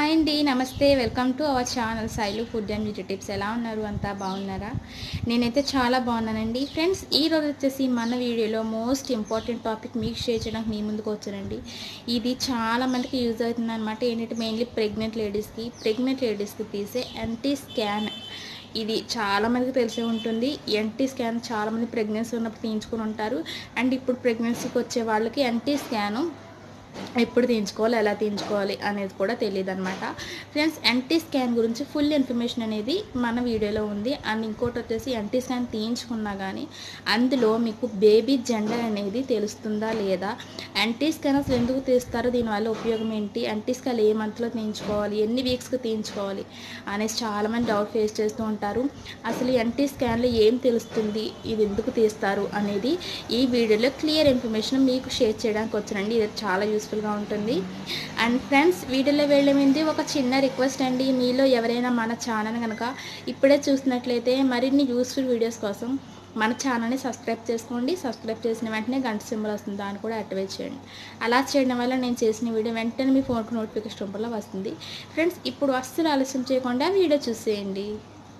hi అండి నమస్తే welcome to our channel Sailu food and beauty tips ఎలా ఉన్నారు అంతా బాగున్నారా నేనైతే చాలా బాగున్నానండి ఫ్రెండ్స్ ఈ రోజు వచ్చేసి మన వీడియోలో మోస్ట్ ఇంపార్టెంట్ టాపిక్ మీకు షేర్ చేయడానికి మీ ముందుకు వచ్చానండి ఇది చాలా మందికి యూజ్ అవుతుంది అనమాట ఏంటంటే మెయిన్లీ ప్రెగ్నెంట్ లేడీస్కి ప్రెగ్నెంట్ లేడీస్కి తీసే ఎన్టీ స్కాన్ ఇది చాలా మందికి తెలిసే ఉంటుంది ఎన్టీ స్కాన్ చాలా మంది ప్రెగ్నెన్సీ ఉన్నప్పుడు తీయించుకుని ఉంటారు అండ్ ఇప్పుడు ప్రెగ్నెన్సీకి వచ్చే వాళ్ళకి ఎన్టీ స్కాను ఎప్పుడు తీయించుకోవాలి ఎలా తీయించుకోవాలి అనేది కూడా తెలియదు అనమాట ఫ్రెండ్స్ ఎన్టీ స్కాన్ గురించి ఫుల్ ఇన్ఫర్మేషన్ అనేది మన వీడియోలో ఉంది అండ్ ఇంకోటి వచ్చేసి ఎన్టీ స్కాన్ తీయించుకున్నా కానీ అందులో మీకు బేబీ జెండర్ అనేది తెలుస్తుందా లేదా ఎన్టీ స్కాన్ అసలు ఎందుకు తీస్తారో దీనివల్ల ఉపయోగం ఏంటి ఎన్టీ స్కాన్ ఏ మంత్లో తీయించుకోవాలి ఎన్ని వీక్స్కి తీయించుకోవాలి అనేసి చాలామంది డౌట్ ఫేస్ చేస్తూ ఉంటారు అసలు ఎన్టీ స్కాన్లో ఏం తెలుస్తుంది ఇది ఎందుకు తీస్తారు అనేది ఈ వీడియోలో క్లియర్ ఇన్ఫర్మేషన్ మీకు షేర్ చేయడానికి వచ్చానండి ఇది చాలా యూస్ఫుల్గా ఉంటుంది అండ్ ఫ్రెండ్స్ వీడియోలో వెళ్ళే ముందు ఒక చిన్న రిక్వెస్ట్ అండి మీలో ఎవరైనా మన ఛానల్ కనుక ఇప్పుడే చూసినట్లయితే మరిన్ని యూస్ఫుల్ వీడియోస్ కోసం మన ఛానల్ని సబ్స్క్రైబ్ చేసుకోండి సబ్స్క్రైబ్ చేసిన వెంటనే గంట సింబల్ వస్తుంది దాన్ని కూడా యాక్టివేట్ చేయండి అలా చేయడం వల్ల నేను చేసిన వీడియో వెంటనే మీ ఫోన్కి నోటిఫికేషన్ రూపంలో వస్తుంది ఫ్రెండ్స్ ఇప్పుడు అస్సలు ఆలస్యం చేయకుండా వీడియో చూసేయండి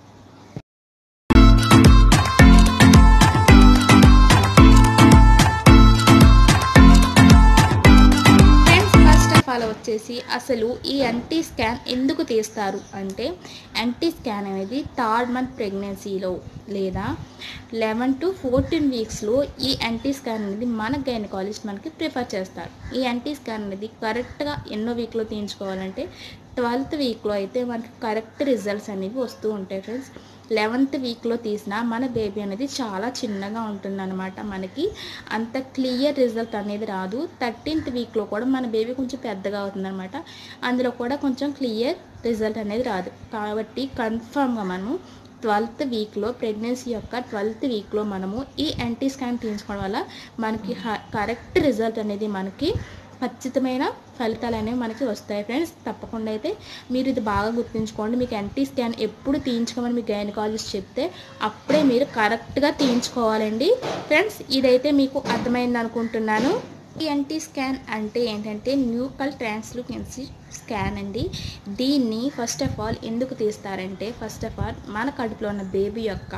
ఫ్రెండ్స్ ఫస్ట్ ఆఫ్ ఆల్ వచ్చేసి అసలు ఈ ఎన్టీ స్కాన్ ఎందుకు తీస్తారు అంటే ఎన్టీ స్కాన్ అనేది థర్డ్ మంత్ ప్రెగ్నెన్సీలో లేదా లెవెన్ టు ఫోర్టీన్ వీక్స్లో ఈ ఎన్టీ స్కాన్ అనేది మన గైనకాలజిస్ట్ మనకి ప్రిఫర్ చేస్తారు ఈ ఎన్టీ స్కాన్ అనేది కరెక్ట్గా ఎన్నో వీక్లో తీయించుకోవాలంటే ట్వెల్త్ వీక్లో అయితే మనకి కరెక్ట్ రిజల్ట్స్ అనేవి వస్తూ ఉంటాయి ఫ్రెండ్స్ లెవెంత్ వీక్లో తీసిన మన బేబీ అనేది చాలా చిన్నగా ఉంటుందన్నమాట మనకి అంత క్లియర్ రిజల్ట్ అనేది రాదు థర్టీన్త్ వీక్లో కూడా మన బేబీ కొంచెం పెద్దగా అవుతుందన్నమాట అందులో కూడా కొంచెం క్లియర్ రిజల్ట్ అనేది రాదు కాబట్టి కన్ఫామ్గా మనము ట్వెల్త్ వీక్లో ప్రెగ్నెన్సీ యొక్క ట్వెల్త్ వీక్లో మనము ఈ ఎన్టీ స్కాన్ తీయించుకోవడం వల్ల మనకి కరెక్ట్ రిజల్ట్ అనేది మనకి ఖచ్చితమైన ఫలితాలు అనేవి మనకి వస్తాయి ఫ్రెండ్స్ తప్పకుండా అయితే మీరు ఇది బాగా గుర్తుంచుకోండి మీకు ఎన్టీ స్కాన్ ఎప్పుడు తీయించుకోమని మీ గైనకాలజిస్ట్ చెప్తే అప్పుడే మీరు కరెక్ట్గా తీయించుకోవాలండి ఫ్రెండ్స్ ఇదైతే మీకు అర్థమైంది అనుకుంటున్నాను ఈ ఎన్టీ స్కాన్ అంటే ఏంటంటే న్యూకల్ ట్రాన్స్లూకెన్సీ స్కాన్ అండి దీన్ని ఫస్ట్ ఆఫ్ ఆల్ ఎందుకు తీస్తారంటే ఫస్ట్ ఆఫ్ ఆల్ మన కడుపులో ఉన్న బేబీ యొక్క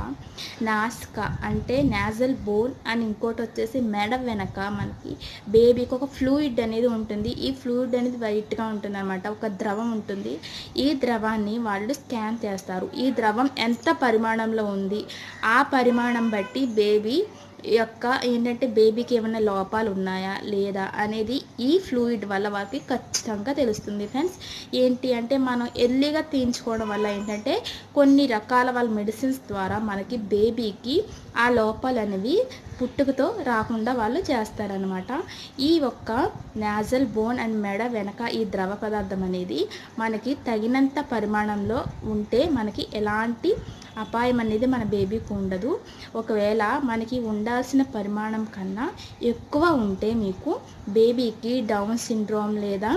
నాసిక అంటే నాజల్ బోన్ అని ఇంకోటి వచ్చేసి మెడ వెనక మనకి బేబీకి ఒక ఫ్లూయిడ్ అనేది ఉంటుంది ఈ ఫ్లూయిడ్ అనేది వైట్గా ఉంటుంది అనమాట ఒక ద్రవం ఉంటుంది ఈ ద్రవాన్ని వాళ్ళు స్కాన్ చేస్తారు ఈ ద్రవం ఎంత పరిమాణంలో ఉంది ఆ పరిమాణం బట్టి బేబీ యొక్క ఏంటంటే బేబీకి ఏమైనా లోపాలు ఉన్నాయా లేదా అనేది ఈ ఫ్లూయిడ్ వల్ల వాళ్ళకి ఖచ్చితంగా తెలుస్తుంది ఫ్రెండ్స్ ఏంటి అంటే మనం ఎర్లీగా తీయించుకోవడం వల్ల ఏంటంటే కొన్ని రకాల వాళ్ళ మెడిసిన్స్ ద్వారా మనకి బేబీకి ఆ లోపాలు అనేవి పుట్టుకతో రాకుండా వాళ్ళు చేస్తారనమాట ఈ ఒక్క నాజల్ బోన్ అండ్ మెడ వెనక ఈ ద్రవ పదార్థం అనేది మనకి తగినంత పరిమాణంలో ఉంటే మనకి ఎలాంటి అపాయం అనేది మన బేబీకి ఉండదు ఒకవేళ మనకి ఉండాల్సిన పరిమాణం కన్నా ఎక్కువ ఉంటే మీకు బేబీకి డౌన్ సిండ్రోమ్ లేదా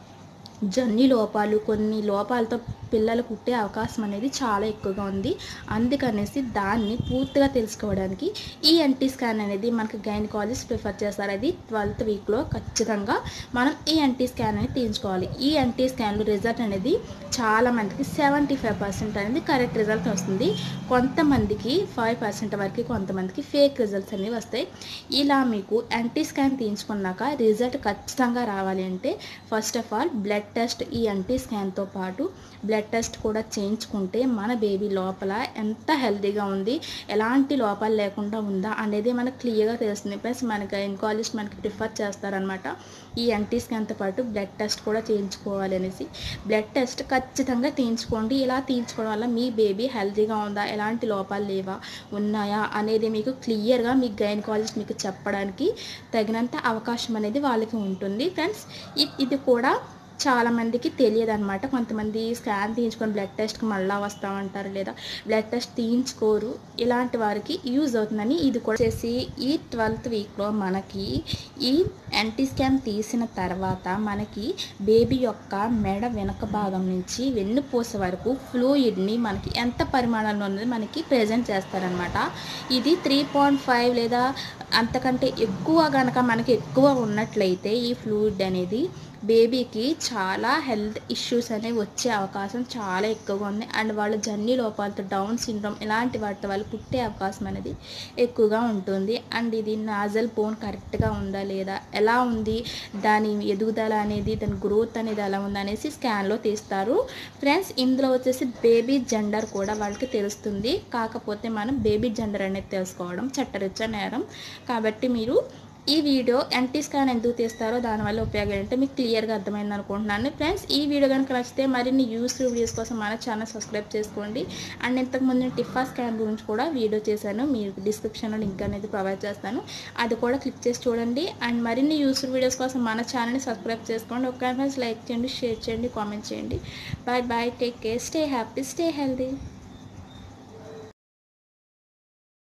జన్ని లోపాలు కొన్ని లోపాలతో పిల్లలు పుట్టే అవకాశం అనేది చాలా ఎక్కువగా ఉంది అందుకనేసి దాన్ని పూర్తిగా తెలుసుకోవడానికి ఈ ఎన్టీ స్కాన్ అనేది మనకి గైనకాలజిస్ట్ ప్రిఫర్ చేస్తారు అది ట్వెల్త్ వీక్లో ఖచ్చితంగా మనం ఈ ఎన్టీ స్కాన్ అనేది తీయించుకోవాలి ఈ ఎన్టీ స్కాన్లో రిజల్ట్ అనేది చాలా మందికి సెవెంటీ ఫైవ్ పర్సెంట్ అనేది కరెక్ట్ రిజల్ట్ వస్తుంది కొంతమందికి ఫైవ్ పర్సెంట్ వరకు కొంతమందికి ఫేక్ రిజల్ట్స్ అనేవి వస్తాయి ఇలా మీకు ఎన్టీ స్కాన్ తీయించుకున్నాక రిజల్ట్ ఖచ్చితంగా రావాలి అంటే first of all blood test ఈ ఎన్టీ స్కాన్తో పాటు బ్లడ్ టెస్ట్ కూడా చేయించుకుంటే మన బేబీ లోపల ఎంత హెల్తీగా ఉంది ఎలాంటి లోపాలు లేకుండా ఉందా అనేది మనకు క్లియర్గా తెలుస్తుంది ప్లస్ మనకి గైనకాలజిస్ట్ మనకి ప్రిఫర్ చేస్తారనమాట ఈ ఎన్టీ స్కాన్తో పాటు బ్లడ్ టెస్ట్ కూడా చేయించుకోవాలి అనేసి బ్లడ్ టెస్ట్ ఖచ్చితంగా తీయించుకోండి ఇలా తీయించుకోవడం వల్ల మీ బేబీ హెల్తీగా ఉందా ఎలాంటి లోపాలు లేవా ఉన్నాయా అనేది మీకు క్లియర్గా మీ గైనకాలజిస్ట్ మీకు చెప్పడానికి తగినంత అవకాశం అనేది వాళ్ళకి ఉంటుంది ఫ్రెండ్స్ ఇది కూడా చాలా మందికి తెలియదు అనమాట కొంతమంది స్కాన్ తీయించుకొని బ్లడ్ టెస్ట్కి మళ్ళీ వస్తామంటారు లేదా బ్లడ్ టెస్ట్ తీయించుకోరు ఇలాంటి వారికి యూజ్ అవుతుందని ఇది కూడా చేసి ఈ ట్వెల్త్ వీక్లో మనకి ఈ ఎన్టీ స్కాన్ తీసిన తర్వాత మనకి బేబీ యొక్క మెడ వెనక భాగం నుంచి వెన్నుపూస వరకు ఫ్లూయిడ్ని మనకి ఎంత పరిమాణంలో ఉన్నది మనకి ప్రజెంట్ చేస్తారనమాట ఇది త్రీ పాయింట్ ఫైవ్ లేదా అంతకంటే ఎక్కువ కనుక మనకి ఎక్కువ ఉన్నట్లయితే ఈ ఫ్లూయిడ్ అనేది బేబీకి చాలా హెల్త్ ఇష్యూస్ అనేవి వచ్చే అవకాశం చాలా ఎక్కువగా ఉంది అండ్ వాళ్ళ జర్నీ లోపాలతో డౌన్ సిండ్రోమ్ ఇలాంటి వాటితో వాళ్ళు పుట్టే అవకాశం అనేది ఎక్కువగా ఉంటుంది అండ్ ఇది నాజల్ బోన్ కరెక్ట్గా ఉందా లేదా ఎలా ఉంది దాని ఎదుగుదల అనేది దాని గ్రోత్ అనేది ఎలా ఉంది అనేసి స్కాన్లో తీస్తారు ఫ్రెండ్స్ ఇందులో వచ్చేసి బేబీ జెండర్ కూడా వాళ్ళకి తెలుస్తుంది కాకపోతే మనం బేబీ జెండర్ అనేది తెలుసుకోవడం చట్టరీత్యా నేరం కాబట్టి మీరు ఈ వీడియో ఎన్టీ స్కాన్ ఎందుకు తీస్తారో దానివల్ల ఉపయోగం ఏంటో మీకు క్లియర్గా అర్థమైంది అనుకుంటున్నాను ఫ్రెండ్స్ ఈ వీడియో కనుక నచ్చితే మరిన్ని యూస్ఫుల్ వీడియోస్ కోసం మన ఛానల్ సబ్స్క్రైబ్ చేసుకోండి అండ్ ఇంతకుముందు నేను టిఫా స్కాన్ గురించి కూడా వీడియో చేశాను మీకు డిస్క్రిప్షన్లో లింక్ అనేది ప్రొవైడ్ చేస్తాను అది కూడా క్లిక్ చేసి చూడండి అండ్ మరిన్ని యూస్ఫుల్ వీడియోస్ కోసం మన ఛానల్ని సబ్స్క్రైబ్ చేసుకోండి ఒక ఫ్రెండ్స్ లైక్ చేయండి షేర్ చేయండి కామెంట్ చేయండి bye bye take care stay happy stay healthy